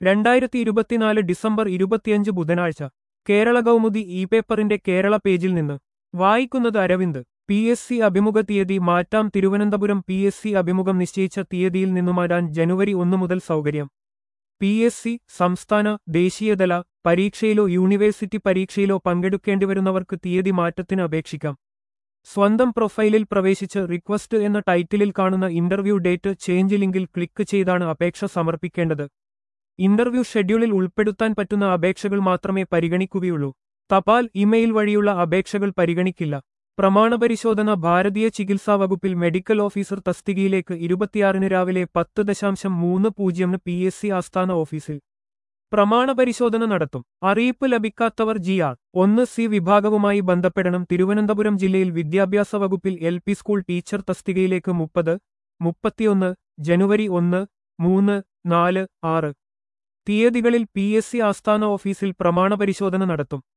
രണ്ടായിരത്തി ഇരുപത്തിനാല് ഡിസംബർ ഇരുപത്തിയഞ്ച് ബുധനാഴ്ച കേരള കൗമുദി ഇ പേപ്പറിന്റെ കേരള പേജിൽ നിന്ന് വായിക്കുന്നത് അരവിന്ദ് പി എസ് സി അഭിമുഖ തീയതി മാറ്റാം തിരുവനന്തപുരം പി എസ് സി അഭിമുഖം നിശ്ചയിച്ച തീയതിയിൽ നിന്നു മാറ്റാൻ ജനുവരി ഒന്ന് മുതൽ സൗകര്യം പി എസ് സി സംസ്ഥാന ദേശീയതല പരീക്ഷയിലോ യൂണിവേഴ്സിറ്റി പരീക്ഷയിലോ പങ്കെടുക്കേണ്ടിവരുന്നവർക്ക് തീയതി മാറ്റത്തിന് അപേക്ഷിക്കാം സ്വന്തം പ്രൊഫൈലിൽ പ്രവേശിച്ച് റിക്വസ്റ്റ് എന്ന ടൈറ്റിലിൽ കാണുന്ന ഇന്റർവ്യൂ ഡേറ്റ് ചേഞ്ച് ലിങ്കിൽ ക്ലിക്ക് ചെയ്താണ് അപേക്ഷ സമർപ്പിക്കേണ്ടത് ഇന്റർവ്യൂ ഷെഡ്യൂളിൽ ഉൾപ്പെടുത്താൻ പറ്റുന്ന അപേക്ഷകൾ മാത്രമേ പരിഗണിക്കുകയുള്ളൂ തപാൽ ഇമെയിൽ വഴിയുള്ള അപേക്ഷകൾ പരിഗണിക്കില്ല പ്രമാണപരിശോധന ഭാരതീയ ചികിത്സാ വകുപ്പിൽ മെഡിക്കൽ ഓഫീസർ തസ്തികയിലേക്ക് ഇരുപത്തിയാറിന് രാവിലെ പത്ത് ദശാംശം മൂന്ന് പൂജ്യമിന് പി എസ് സി ആസ്ഥാന ഓഫീസിൽ പ്രമാണപരിശോധന നടത്തും അറിയിപ്പ് ലഭിക്കാത്തവർ ജി ആർ ഒന്ന് സി വിഭാഗവുമായി ബന്ധപ്പെടണം തിരുവനന്തപുരം ജില്ലയിൽ വിദ്യാഭ്യാസ വകുപ്പിൽ എൽ പി സ്കൂൾ ടീച്ചർ തസ്തികയിലേക്ക് മുപ്പത് മുപ്പത്തിയൊന്ന് ജനുവരി ഒന്ന് മൂന്ന് നാല് ആറ് തീയതികളിൽ പി എസ് സി ആസ്ഥാന ഓഫീസിൽ പ്രമാണപരിശോധന നടത്തും